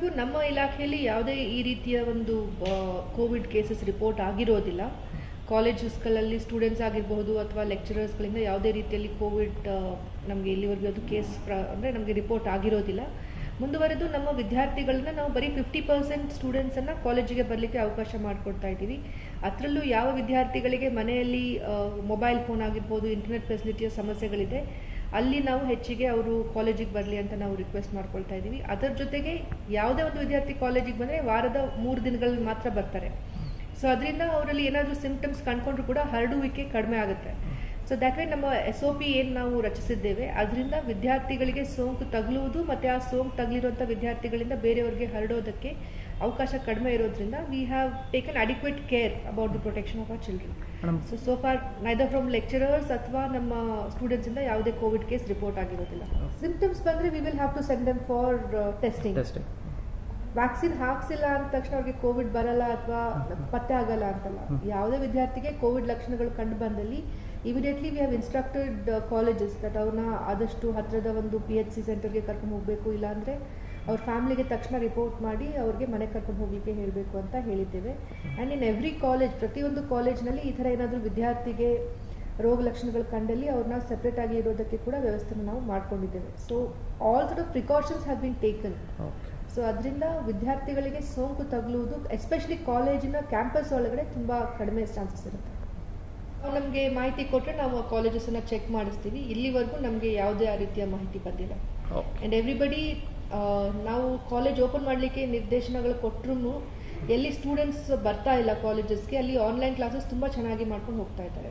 ಇಲ್ಲಿವರೆಗೂ ನಮ್ಮ ಇಲಾಖೆಯಲ್ಲಿ ಯಾವುದೇ ಈ ರೀತಿಯ ಒಂದು ಕೋವಿಡ್ ಕೇಸಸ್ ರಿಪೋರ್ಟ್ ಆಗಿರೋದಿಲ್ಲ ಕಾಲೇಜಸ್ಗಳಲ್ಲಿ ಸ್ಟೂಡೆಂಟ್ಸ್ ಆಗಿರಬಹುದು ಅಥವಾ ಲೆಕ್ಚರರ್ಸ್ಗಳಿಂದ ಯಾವುದೇ ರೀತಿಯಲ್ಲಿ ಕೋವಿಡ್ ನಮಗೆ ಇಲ್ಲಿವರೆಗೂ ಅದು ಕೇಸ್ ಪ್ರ ಅಂದರೆ ನಮಗೆ ರಿಪೋರ್ಟ್ ಆಗಿರೋದಿಲ್ಲ ಮುಂದುವರೆದು ನಮ್ಮ ವಿದ್ಯಾರ್ಥಿಗಳನ್ನ ನಾವು ಬರೀ ಫಿಫ್ಟಿ ಪರ್ಸೆಂಟ್ ಸ್ಟೂಡೆಂಟ್ಸನ್ನು ಕಾಲೇಜಿಗೆ ಬರಲಿಕ್ಕೆ ಅವಕಾಶ ಮಾಡಿಕೊಡ್ತಾ ಇದ್ದೀವಿ ಅದರಲ್ಲೂ ಯಾವ ವಿದ್ಯಾರ್ಥಿಗಳಿಗೆ ಮನೆಯಲ್ಲಿ ಮೊಬೈಲ್ ಫೋನ್ ಆಗಿರ್ಬೋದು ಇಂಟರ್ನೆಟ್ ಫೆಸಿಲಿಟಿಯ ಸಮಸ್ಯೆಗಳಿದೆ ಅಲ್ಲಿ ನಾವು ಹೆಚ್ಚಿಗೆ ಅವರು ಕಾಲೇಜಿಗೆ ಬರಲಿ ಅಂತ ನಾವು ರಿಕ್ವೆಸ್ಟ್ ಮಾಡ್ಕೊಳ್ತಾ ಇದ್ದೀವಿ ಅದರ ಜೊತೆಗೆ ಯಾವುದೇ ಒಂದು ವಿದ್ಯಾರ್ಥಿ ಕಾಲೇಜಿಗೆ ಬಂದರೆ ವಾರದ ಮೂರು ದಿನಗಳಲ್ಲಿ ಮಾತ್ರ ಬರ್ತಾರೆ ಸೊ ಅದರಿಂದ ಅವರಲ್ಲಿ ಏನಾದರೂ ಸಿಂಪ್ಟಮ್ಸ್ ಕಂಡ್ಕೊಂಡ್ರು ಕೂಡ ಹರಡುವಿಕೆ ಕಡಿಮೆ ಆಗುತ್ತೆ ಸೊ ದ್ಯಾಟ್ ವೇ ನಮ್ಮ ಎಸ್ ಒ ಪಿ ಏನು ನಾವು ರಚಿಸಿದ್ದೇವೆ ಅದರಿಂದ ವಿದ್ಯಾರ್ಥಿಗಳಿಗೆ ಸೋಂಕು ತಗುಲುವುದು ಮತ್ತು ಆ ಸೋಂಕು ತಗುಲಿರುವಂಥ ವಿದ್ಯಾರ್ಥಿಗಳಿಂದ ಬೇರೆಯವರಿಗೆ ಹರಡೋದಕ್ಕೆ ಅವಕಾಶ ಕಡಿಮೆ ಇರೋದ್ರಿಂದ we have taken adequate care about the protection of our children madam so so far neither from lecturers ಅಥವಾ ನಮ್ಮ ಸ್ಟೂಡೆಂಟ್ಸಿಂದ ಯಾವುದೇ ಕೋವಿಡ್ ಕೇಸ್ ರಿಪೋರ್ಟ್ ಆಗಿರೋದಿಲ್ಲ ಸಿಂಪ್ಟಮ್ಸ್ ಬಂದರೆ we will have to send them for testing testing vaccine ಹಾಕ್ಸಿಲ್ಲ ಅಂದ ತಕ್ಷಣ ಅವ್ರಿಗೆ ಕೋವಿಡ್ ಬರಲ್ಲ ಅಥವಾ ಪತ್ತೆ ಆಗಲ್ಲ ಅಂತಲ್ಲ ಯಾವುದೇ ವಿದ್ಯಾರ್ಥಿಗೆ ಕೋವಿಡ್ ಲಕ್ಷಣಗಳು ಕಂಡು ಬಂದಲ್ಲಿ immediately we have instructed colleges that ಅವ್ರನ್ನ ಆದಷ್ಟು ಹತ್ತಿರದ ಒಂದು ಪಿ ಎಚ್ ಸಿ ಸೆಂಟರ್ಗೆ ಕರ್ಕೊಂಡು ಹೋಗಬೇಕು ಇಲ್ಲಾಂದರೆ ಅವ್ರ ಫ್ಯಾಮಿಲಿಗೆ ತಕ್ಷಣ ರಿಪೋರ್ಟ್ ಮಾಡಿ ಅವ್ರಿಗೆ ಮನೆ ಕರ್ಕೊಂಡು ಹೋಗಲಿಕ್ಕೆ ಹೇಳಬೇಕು ಅಂತ ಹೇಳಿದ್ದೇವೆ ಆ್ಯಂಡ್ ಇನ್ ಎವ್ರಿ ಕಾಲೇಜ್ ಪ್ರತಿಯೊಂದು ಕಾಲೇಜ್ನಲ್ಲಿ ಈ ಥರ ಏನಾದರೂ ವಿದ್ಯಾರ್ಥಿಗೆ ರೋಗ ಲಕ್ಷಣಗಳು ಕಂಡಲ್ಲಿ ಅವ್ರನ್ನ ಸೆಪ್ರೇಟ್ ಆಗಿ ಇರೋದಕ್ಕೆ ಕೂಡ ವ್ಯವಸ್ಥೆನ ನಾವು ಮಾಡ್ಕೊಂಡಿದ್ದೇವೆ so all sort of precautions have been taken okay so ಅದರಿಂದ ವಿದ್ಯಾರ್ಥಿಗಳಿಗೆ ಸೋಂಕು ತಗುಲುವುದು ಎಸ್ಪೆಷಲಿ ಕಾಲೇಜಿನ ಕ್ಯಾಂಪಸ್ ಒಳಗಡೆ ತುಂಬ ಕಡಿಮೆ ಚಾನ್ಸಸ್ ಇರುತ್ತೆ ನಮಗೆ ಮಾಹಿತಿ ಕೊಟ್ಟರೆ ನಾವು ಕಾಲೇಜಸನ್ನು ಚೆಕ್ ಮಾಡಿಸ್ತೀವಿ ಇಲ್ಲಿವರೆಗೂ ನಮಗೆ ಯಾವುದೇ ಆ ರೀತಿಯ ಮಾಹಿತಿ ಬಂದಿಲ್ಲ ಓಕೆ ಆ್ಯಂಡ್ ಎವ್ರಿಬಡಿ ನಾವು ಕಾಲೇಜ್ ಓಪನ್ ಮಾಡಲಿಕ್ಕೆ ನಿರ್ದೇಶನಗಳು ಕೊಟ್ಟರು ಎಲ್ಲಿ ಸ್ಟೂಡೆಂಟ್ಸ್ ಬರ್ತಾ ಇಲ್ಲ ಕಾಲೇಜಸ್ಗೆ ಅಲ್ಲಿ ಆನ್ಲೈನ್ ಕ್ಲಾಸಸ್ ತುಂಬ ಚೆನ್ನಾಗಿ ಮಾಡ್ಕೊಂಡು ಹೋಗ್ತಾ ಇದ್ದಾರೆ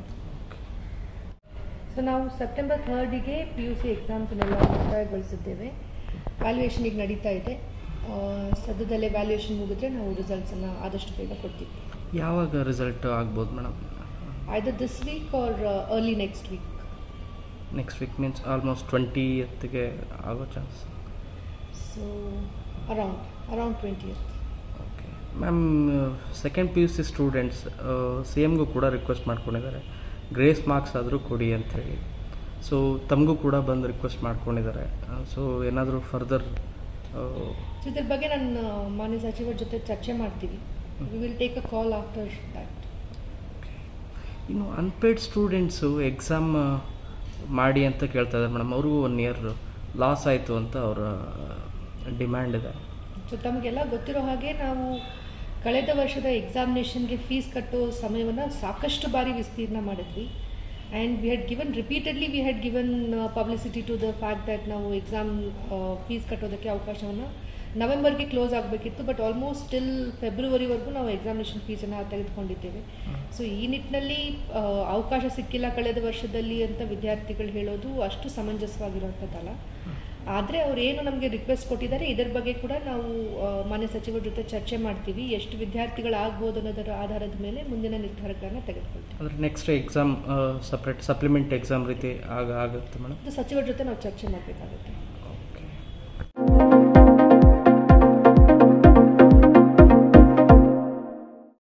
ಸೊ ನಾವು ಸೆಪ್ಟೆಂಬರ್ ಥರ್ಡಿಗೆ ಪಿ ಯು ಸಿ ಎಕ್ಸಾಮ್ಸನ್ನೆಲ್ಲ ಮುಕ್ತಾಯಗೊಳಿಸಿದ್ದೇವೆ ವ್ಯಾಲ್ಯೂಯೇಷನ್ ಈಗ ನಡೀತಾ ಇದೆ ಆ, ಸದ್ಯದಲ್ಲೇ ವ್ಯಾಲ್ಯೂಯೇಷನ್ ಮುಗಿದ್ರೆ ನಾವು ರಿಸಲ್ಟ್ಸನ್ನು ಆದಷ್ಟು ಬೇಗ ಕೊಡ್ತೀವಿ ಯಾವಾಗ ರಿಸಲ್ಟ್ ಆಗ್ಬೋದು madam either this week or early next week next week means almost twenty ಎತ್ತಿಗೆ ಆಗೋ chance so around around twenty okay ma'am second P U C students C ಎಮ್ಗೂ ಕೂಡ ರಿಕ್ವೆಸ್ಟ್ ಮಾಡ್ಕೊಂಡಿದ್ದಾರೆ ಗ್ರೇಸ್ ಮಾರ್ಕ್ಸ್ ಆದರೂ ಕೊಡಿ ಅಂಥೇಳಿ ಸೊ ತಮಗೂ ಕೂಡ ಬಂದು ರಿಕ್ವೆಸ್ಟ್ ಮಾಡ್ಕೊಂಡಿದ್ದಾರೆ ಸೊ ಏನಾದರೂ ಫರ್ದರ್ ಸೊ ಇದ್ರ ಬಗ್ಗೆ ನಾನು ಮಾನ್ಯ ಸಚಿವರ ಜೊತೆ ಚರ್ಚೆ ಮಾಡ್ತೀವಿ we will take a call after that ಇನ್ನು ಅನ್ಪೇಯ್ಡ್ ಸ್ಟೂಡೆಂಟ್ಸು ಎಕ್ಸಾಮ್ ಮಾಡಿ ಅಂತ ಕೇಳ್ತಾ ಇದ್ದಾರೆ ಮೇಡಮ್ ಅವ್ರಿಗೂ ಒನ್ ಇಯರ್ ಲಾಸ್ ಆಯಿತು ಅಂತ ಅವರ ಡಿಮ್ಯಾಂಡ್ ಇದೆ ಸೊ ತಮಗೆಲ್ಲ ಗೊತ್ತಿರೋ ಹಾಗೆ ನಾವು ಕಳೆದ ವರ್ಷದ ಎಕ್ಸಾಮಿನೇಷನ್ಗೆ ಫೀಸ್ ಕಟ್ಟೋ ಸಮಯವನ್ನು ಸಾಕಷ್ಟು ಬಾರಿ ವಿಸ್ತೀರ್ಣ ಮಾಡಿದ್ವಿ and we had given repeatedly we had given publicity to the fact that ನಾವು ಎಕ್ಸಾಮ್ ಫೀಸ್ ಕಟ್ಟೋದಕ್ಕೆ ಅವಕಾಶವನ್ನು ನವೆಂಬರ್ಗೆ ಕ್ಲೋಸ್ ಆಗಬೇಕಿತ್ತು ಬಟ್ ಆಲ್ಮೋಸ್ಟ್ ಸ್ಟಿಲ್ ಫೆಬ್ರವರಿವರೆಗೂ ನಾವು ಎಕ್ಸಾಮಿನೇಷನ್ ಫೀಸನ್ನು ತೆಗೆದುಕೊಂಡಿದ್ದೇವೆ ಸೊ ಈ ನಿಟ್ಟಿನಲ್ಲಿ ಆ, ಅವಕಾಶ ಸಿಕ್ಕಿಲ್ಲ ಕಳೆದ ವರ್ಷದಲ್ಲಿ ಅಂತ ವಿದ್ಯಾರ್ಥಿಗಳು ಹೇಳೋದು ಅಷ್ಟು ಸಮಂಜಸವಾಗಿರುವಂಥದ್ದಲ್ಲ ಆದರೆ ಅವ್ರು ಏನು ನಮಗೆ ರಿಕ್ವೆಸ್ಟ್ ಕೊಟ್ಟಿದ್ದಾರೆ ಇದರ ಬಗ್ಗೆ ಕೂಡ ನಾವು ಆ, ಮಾನ್ಯ ಸಚಿವರ ಜೊತೆ ಚರ್ಚೆ ಮಾಡ್ತೀವಿ ಎಷ್ಟು ವಿದ್ಯಾರ್ಥಿಗಳಾಗ್ಬೋದು ಅನ್ನೋದರ ಆಧಾರದ ಮೇಲೆ ಮುಂದಿನ ನಿರ್ಧಾರಗಳನ್ನು ತೆಗೆದುಕೊಳ್ತೀವಿ ಅಂದರೆ next exam separate supplement exam ರೀತಿ ಆಗ ಆಗುತ್ತೆ ಮೇಡಮ್ ಅದು ಸಚಿವರ ಜೊತೆ ನಾವು ಚರ್ಚೆ ಮಾಡಬೇಕಾಗುತ್ತೆ